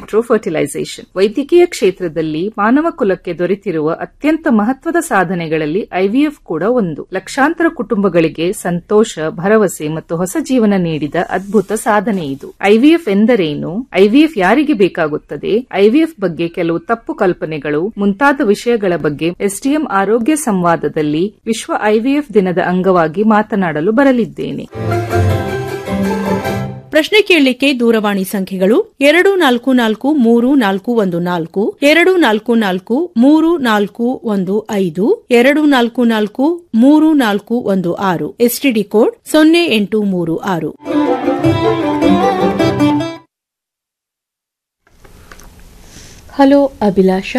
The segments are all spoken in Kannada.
ವಿಟ್ರೋ ಫರ್ಟಿಲೈಸೇಷನ್ ವೈದ್ಯಕೀಯ ಕ್ಷೇತ್ರದಲ್ಲಿ ಮಾನವ ಕುಲಕ್ಕೆ ದೊರೆತಿರುವ ಅತ್ಯಂತ ಮಹತ್ವದ ಸಾಧನೆಗಳಲ್ಲಿ ಐವಿಎಫ್ ಕೂಡ ಒಂದು ಲಕ್ಷಾಂತರ ಕುಟುಂಬಗಳಿಗೆ ಸಂತೋಷ ಭರವಸೆ ಮತ್ತು ಹೊಸ ಜೀವನ ನೀಡಿದ ಅದ್ಭುತ ಸಾಧನೆ ಇದು ಐವಿಎಫ್ ಎಂದರೇನು ಐವಿಎಫ್ ಯಾರಿಗೆ ಬೇಕಾಗುತ್ತದೆ ಐವಿಎಫ್ ಬಗ್ಗೆ ಕೆಲವು ತಪ್ಪು ಕಲ್ಪನೆಗಳು ಮುಂತಾದ ವಿಷಯಗಳ ಬಗ್ಗೆ ಎಸ್ಡಿಎಂ ಆರೋಗ್ಯ ಸಂವಾದದಲ್ಲಿ ವಿಶ್ವ ಐವಿಎಫ್ ದಿನದ ಅಂಗವಾಗಿ ಮಾತನಾಡಲು ಬರಲಿದ್ದೇನೆ ಪ್ರಶ್ನೆ ಕೇಳಲಿಕ್ಕೆ ದೂರವಾಣಿ ಸಂಖ್ಯೆಗಳು ಎರಡು ನಾಲ್ಕು ನಾಲ್ಕು ಮೂರು ನಾಲ್ಕು ಒಂದು ನಾಲ್ಕು ಎರಡು ನಾಲ್ಕು ನಾಲ್ಕು ಮೂರು ನಾಲ್ಕು ಒಂದು ಐದು ಎರಡು ನಾಲ್ಕು ನಾಲ್ಕು ಮೂರು ನಾಲ್ಕು ಒಂದು ಆರು ಎಸ್ಟಿಡಿ ಕೋಡ್ ಸೊನ್ನೆ ಎಂಟು ಮೂರು ಆರು ಹಲೋ ಅಭಿಲಾಷ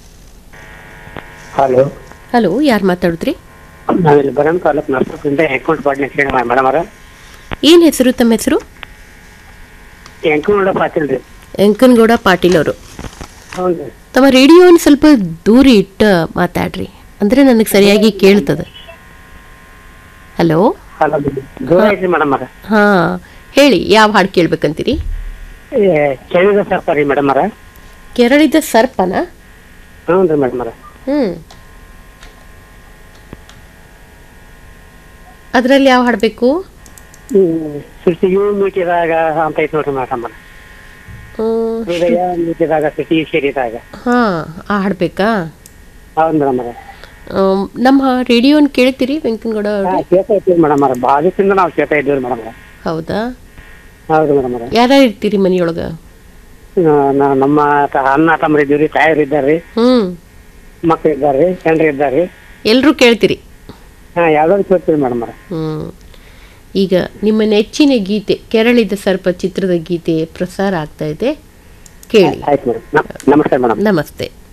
ಹಲೋ ಹಲೋ ಯಾರು ಮಾತಾಡಿದ್ರಿ ನಾವಿಲ್ಲಿ ಬರಂ ತಾಲೂಕು ನರ್ಸದಿಂದ ಹೆಂಕುಂಟ್ ಪಾಟ್ನೆ ಕೇಳಿ ಮೇಡಮ್ ಅವರ ಏನ್ ಹೆಸರು ತಮ್ಮ ಹೆಸರು ಹೆಂಕುಂಡ ಪಾತಿಲ್ ರೀ ವೆಂಕನಗೌಡ ಪಾಟೀಲ್ ಅವರು ಹೌದು ತಮ್ಮ ರೇಡಿಯೋನ ಸ್ವಲ್ಪ ದೂರ ಇಟ್ಟ ಮಾತಾಡ್ರಿ ಅಂದ್ರೆ ನನಗೆ ಸರಿಯಾಗಿ ಕೇಳ್ತದೆ ಹಲೋ ಹಲೋ ದೂರ ಐತ್ರಿ ಮೇಡಮ್ ಅವರ ಹಾ ಹೇಳಿ ಯಾವ ಹಾಡು ಕೇಳ್ಬೇಕಂತೀರಿ ಕೇಳಿದ ಸ್ವಲ್ಪ ರೀ ಮೇಡಮ್ ಅವರ ಕೆರಳಿದ ಸರ್ಪನ ಹ್ಞೂ ರೀ ಮೇಡಮ್ ಅವರ ಹ್ಮ್ ಅದರಲ್ಲಿ ಯಾವ ಹಾಡ್ಬೇಕು ಸೃಷ್ಟಿಯು ಮೀಟಿದಾಗ ಅಂತ ಐತಿ ನೋಡ್ರಿ ಮೇಡಮ್ ಅವರ ಹ್ಮ್, ಹೃದಯ ಮೀಟಿದಾಗ ಸೃಷ್ಟಿ ಸೇರಿದಾಗ ಹಾ ಆ ಹಾಡ್ಬೇಕಾ ಹೌದು ಮೇಡಮ್ ಅವರ ಆಮ್, ನಮ್ಮ ರೇಡಿಯೋನ್ ಕೇಳ್ತೀರಿ ವೆಂಕನಗೌಡ ಅವ್ರೆ ಕೇಳ್ತಾ ಇರ್ತೀವಿ ಮೇಡಮ್ ಅವರ ಭಾಳ ದಿವಸದಿಂದ ನಾವು ಕೇಳ್ತಾ ಇದ್ದೀವಿ ಮೇಡಮ್ ಅವರ ಹೌದಾ ಹೌದು ಮೇಡಮ್ ಅವರ ಯಾರ್ಯಾರು ಇರ್ತೀರಿ ಮನಿಯೊಳಗ ನಮ್ಮ ತ- ಅಣ್ಣ ತಮ್ಮರು ಇದ್ದೀವಿ ತಾಯರು ಇದ್ದಾರೆ ಹ್ಮ್ ಮಕ್ಕಳು ಇದ್ದಾರೆ ಹೆಂಡ್ರು ಇದ್ದಾರೆ ಎಲ್ರೂ ಕೇಳ್ತೀರಿ ಹಾ ಯಾವ್ದಾದ್ರು ಕೇಳ್ತೀವಿ ಮೇಡಮ್ ಅವರ ಹ್ಮ್ ಈಗ ನಿಮ್ಮ ನೆಚ್ಚಿನ ಗೀತೆ ಕೆರಳಿದ ಸರ್ಪ ಚಿತ್ರದ ಗೀತೆ ಪ್ರಸಾರ ಆಗ್ತಾ ಇದೆ ಕೇಳಿ ಆಯ್ತು ಮೇಡಮ್ ನಮಸ್ತೆ ಮೇಡಮ್ ನಮಸ್ತೆ